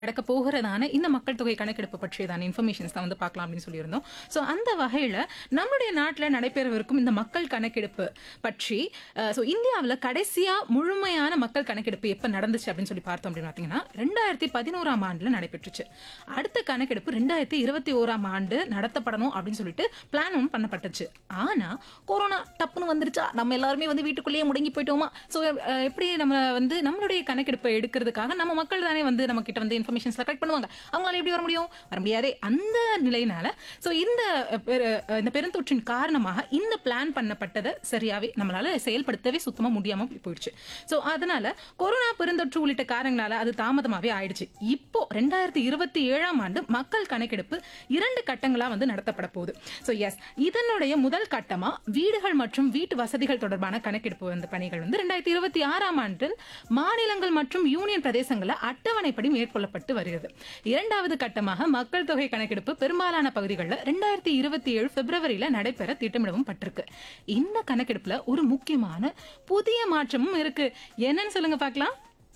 நடக்க போகிறதான இந்த மக்கள் தொகை கணக்கெடுப்பு பற்றியதான இன்ஃபர்மேஷன்ஸ் தான் வந்து பார்க்கலாம் அப்படின்னு சொல்லியிருந்தோம் ஸோ அந்த வகையில் நம்முடைய நாட்டில் நடைபெறவிருக்கும் இந்த மக்கள் கணக்கெடுப்பு பற்றி ஸோ இந்தியாவில் கடைசியாக முழுமையான மக்கள் கணக்கெடுப்பு எப்போ நடந்துச்சு அப்படின்னு சொல்லி பார்த்தோம் அப்படின்னு பார்த்தீங்கன்னா ரெண்டாயிரத்தி பதினோராம் ஆண்டில் நடைபெற்றுச்சு அடுத்த கணக்கெடுப்பு ரெண்டாயிரத்தி இருபத்தி ஓராம் ஆண்டு நடத்தப்படணும் அப்படின்னு சொல்லிட்டு பிளானும் பண்ணப்பட்டுச்சு ஆனால் கொரோனா டப்புன்னு வந்துருச்சா நம்ம எல்லாருமே வந்து வீட்டுக்குள்ளேயே முடங்கி போயிட்டோமா ஸோ எப்படி நம்ம வந்து நம்மளுடைய கணக்கெடுப்பை எடுக்கிறதுக்காக நம்ம மக்கள் தானே வந்து நம்ம கிட்ட வந்து இன்ஃபர்மேஷன்ஸ்லாம் கலெக்ட் பண்ணுவாங்க அவங்களால எப்படி வர முடியும் வர முடியாதே அந்த நிலையினால ஸோ இந்த அஹ், பெரு- அஹ், இந்த பெருந்தொற்றின் காரணமாக இந்த பிளான் பண்ணப்பட்டதை சரியாவே நம்மளால செயல்படுத்தவே சுத்தமா முடியாம போயிடுச்சு ஸோ அதனால கொரோனா பெருந்தொற்று உள்ளிட்ட காரணங்களால அது தாமதமாவே ஆயிடுச்சு இப்போ ரெண்டாயிரத்தி இருபத்தி ஏழாம் ஆண்டு மக்கள் கணக்கெடுப்பு இரண்டு கட்டங்களா வந்து நடத்தப்பட போகுது ஸோ எஸ் இதனுடைய முதல் கட்டமா வீடுகள் மற்றும் வீட்டு வசதிகள் தொடர்பான கணக்கெடுப்பு வந்து பணிகள் வந்து ரெண்டாயிரத்தி இருபத்தி ஆறாம் ஆண்டில் மாநிலங்கள் மற்றும் யூனியன் பிரதேசங்களில் அட்டவணைப்படி மேற்கொள்ளப்பட்டு வருகிறது இரண்டாவது கட்டமாக மக்கள் தொகை கணக்கெடுப்பு பெரும்பாலான பகுதிகளில் ரெண்டாயிரத்தி இருபத்தி ஏழு பிப்ரவரியில நடைபெற திட்டமிடவும் பட்டிருக்கு இந்த கணக்கெடுப்புல ஒரு முக்கியமான புதிய மாற்றமும் இருக்கு என்னன்னு சொல்லுங்க பார்க்கலாம்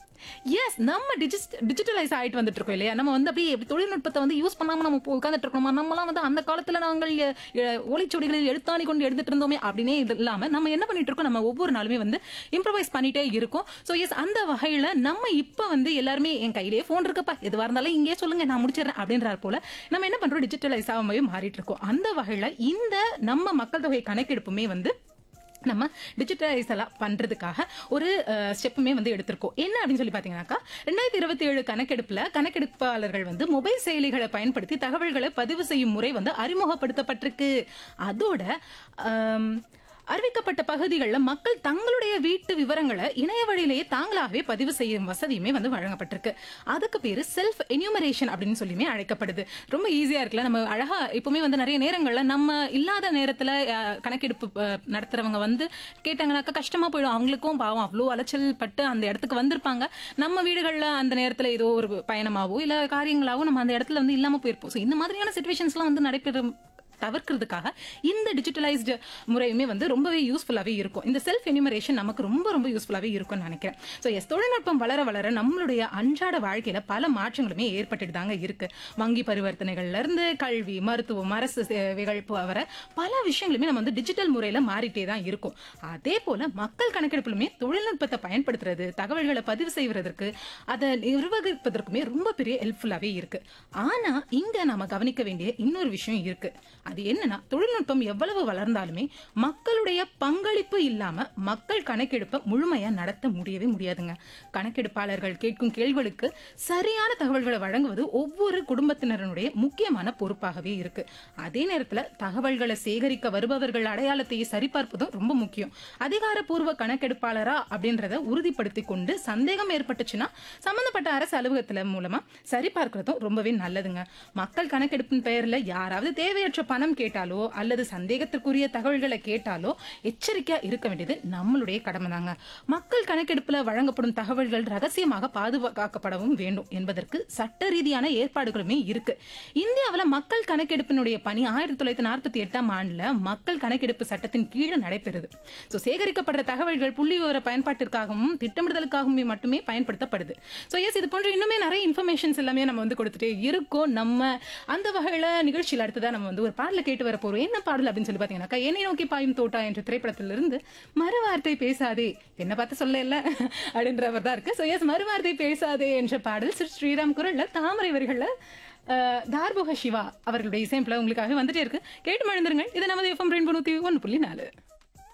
எஸ் நம்ம டிஜிட் டிஜிட்டலைஸ் ஆயிட்டு வந்துட்டு இருக்கோம் இல்லையா நம்ம வந்து அப்படியே எப்படி தொழில்நுட்பத்தை வந்து யூஸ் பண்ணாம நம்ம இப்போ உட்காந்துட்டு இருக்கோமா நம்மலாம் வந்து அந்த காலத்துல நாங்கள் எ- எ- ஓலைச்சுவடிகளில் எழுத்தாணி கொண்டு எடுத்துட்டு இருந்தோமே அப்படின்னே இது இல்லாம நம்ம என்ன பண்ணிட்டு இருக்கோம் நம்ம ஒவ்வொரு நாளுமே வந்து இம்ப்ரவைஸ் பண்ணிட்டே இருக்கோம் ஸோ எஸ் அந்த வகையில நம்ம இப்போ வந்து எல்லாருமே என் கையிலேயே ஃபோன் இருக்கப்பா எதுவாக இருந்தாலும் இங்கே சொல்லுங்க நான் முடிச்சிடறேன் அப்படின்றார் போல நம்ம என்ன பண்றோம் டிஜிட்டலைஸ் ஆகாமவே மாறிட்டு இருக்கோம் அந்த வகையில இந்த நம்ம மக்கள் தொகை கணக்கெடுப்புமே வந்து நம்ம டிஜிட்டலைஸ் எல்லாம் பண்றதுக்காக ஒரு ஸ்டெப்புமே வந்து எடுத்திருக்கோம் என்ன அப்படின்னு சொல்லி பாத்தீங்கன்னாக்கா ரெண்டாயிரத்தி இருபத்தி ஏழு கணக்கெடுப்புல கணக்கெடுப்பாளர்கள் வந்து மொபைல் செயலிகளை பயன்படுத்தி தகவல்களை பதிவு செய்யும் முறை வந்து அறிமுகப்படுத்தப்பட்டிருக்கு அதோட ஆம், அறிவிக்கப்பட்ட பகுதிகளில் மக்கள் தங்களுடைய வீட்டு விவரங்களை இணைய வழியிலேயே தாங்களாகவே பதிவு செய்யும் வசதியுமே வந்து வழங்கப்பட்டிருக்கு அதுக்கு பேரு செல்ஃப் என்யூமரேஷன் அப்படின்னு சொல்லியுமே அழைக்கப்படுது ரொம்ப ஈஸியா இருக்குல்ல நம்ம அழகா இப்பவுமே வந்து நிறைய நேரங்கள்ல நம்ம இல்லாத நேரத்துல அஹ், கணக்கெடுப்பு அஹ், நடத்துறவங்க வந்து கேட்டாங்கன்னாக்கா கஷ்டமா போயிடும் அவங்களுக்கும் பாவம் அவ்வளோ அலைச்சல் பட்டு அந்த இடத்துக்கு வந்திருப்பாங்க நம்ம வீடுகள்ல அந்த நேரத்துல ஏதோ ஒரு பயணமாவோ இல்ல காரியங்களாவோ நம்ம அந்த இடத்துல வந்து இல்லாம போயிருப்போம் ஸோ இந்த மாதிரியான சுச்சுவேஷன்ஸ்லாம் வந்து நடைபெறும் தவிர்க்கிறதுக்காக இந்த டிஜிட்டலைஸ்டு முறையுமே வந்து ரொம்பவே யூஸ்ஃபுல்லாகவே இருக்கும் இந்த செல்ஃப் எனிமரேஷன் நமக்கு ரொம்ப ரொம்ப யூஸ்ஃபுல்லாகவே இருக்கும்னு நினைக்கிறேன் ஸோ எஸ் தொழில்நுட்பம் வளர வளர நம்மளுடைய அன்றாட வாழ்க்கையில பல மாற்றங்களுமே ஏற்பட்டுட்டு தாங்க இருக்கு வங்கி பரிவர்த்தனைகள்ல இருந்து கல்வி மருத்துவம் அரசு சேவைகள் வர பல விஷயங்களுமே நம்ம வந்து டிஜிட்டல் முறையில மாறிட்டே தான் இருக்கும் அதே போல மக்கள் கணக்கெடுப்பிலுமே தொழில்நுட்பத்தை பயன்படுத்துறது தகவல்களை பதிவு செய்வதற்கு அதை நிர்வகிப்பதற்குமே ரொம்ப பெரிய ஹெல்ப்ஃபுல்லாகவே இருக்கு ஆனா இங்க நாம கவனிக்க வேண்டிய இன்னொரு விஷயம் இருக்கு அது என்னன்னா தொழில்நுட்பம் எவ்வளவு வளர்ந்தாலுமே மக்களுடைய பங்களிப்பு இல்லாம மக்கள் கணக்கெடுப்பை முழுமையா நடத்த முடியவே முடியாதுங்க கணக்கெடுப்பாளர்கள் கேட்கும் கேள்விகளுக்கு சரியான தகவல்களை வழங்குவது ஒவ்வொரு குடும்பத்தினருடைய முக்கியமான பொறுப்பாகவே இருக்கு அதே நேரத்துல தகவல்களை சேகரிக்க வருபவர்கள் அடையாளத்தை சரிபார்ப்பதும் ரொம்ப முக்கியம் அதிகாரப்பூர்வ கணக்கெடுப்பாளரா அப்படின்றத உறுதிப்படுத்தி கொண்டு சந்தேகம் ஏற்பட்டுச்சுன்னா சம்பந்தப்பட்ட அரசு அலுவலகத்துல மூலமா சரிபார்க்கிறதும் ரொம்பவே நல்லதுங்க மக்கள் கணக்கெடுப்பின் பெயர்ல யாராவது தேவையற்ற பணம் கேட்டாலோ அல்லது சந்தேகத்திற்குரிய தகவல்களை கேட்டாலோ எச்சரிக்கையா இருக்க வேண்டியது நம்மளுடைய கடமை தாங்க மக்கள் கணக்கெடுப்புல வழங்கப்படும் தகவல்கள் ரகசியமாக பாதுகாக்கப்படவும் வேண்டும் என்பதற்கு சட்ட ரீதியான ஏற்பாடுகளுமே இருக்கு இந்தியாவுல மக்கள் கணக்கெடுப்பினுடைய பணி ஆயிரத்தி தொள்ளாயிரத்தி நாற்பத்தி எட்டாம் ஆண்டுல மக்கள் கணக்கெடுப்பு சட்டத்தின் கீழே நடைபெறுது ஸோ சேகரிக்கப்படுற தகவல்கள் புள்ளி விவர பயன்பாட்டிற்காகவும் திட்டமிடுதலுக்காகவும் மட்டுமே பயன்படுத்தப்படுது ஸோ எஸ் இது போன்ற இன்னுமே நிறைய இன்ஃபர்மேஷன்ஸ் எல்லாமே நம்ம வந்து கொடுத்துட்டே இருக்கோம் நம்ம அந்த வகையில நிகழ்ச்சியில் அடுத்ததா நம்ம வந்து ஒரு பாடல கேட்டு வர போறோம் என்ன பாடல் அப்படின்னு சொல்லி பாத்தீங்கன்னாக்கா என்னை நோக்கி பாயும் தோட்டா என்ற திரைப்படத்திலிருந்து மறுவார்த்தை பேசாதே என்ன பார்த்து சொல்ல இல்ல அப்படின்றவர் தான் இருக்கு ஸோ எஸ் மறுவார்த்தை பேசாதே என்ற பாடல் ஸ்ரீ ஸ்ரீராம் குரல்ல தாமரை வரிகள்ல அஹ், தார்போக சிவா அவர்களுடைய இசையமைப்புல உங்களுக்காக வந்துட்டே இருக்கு கேட்டு மழுந்துருங்க இது நமது எஃப்எம் ரெண்டு ஒன்று புள்ளி நாலு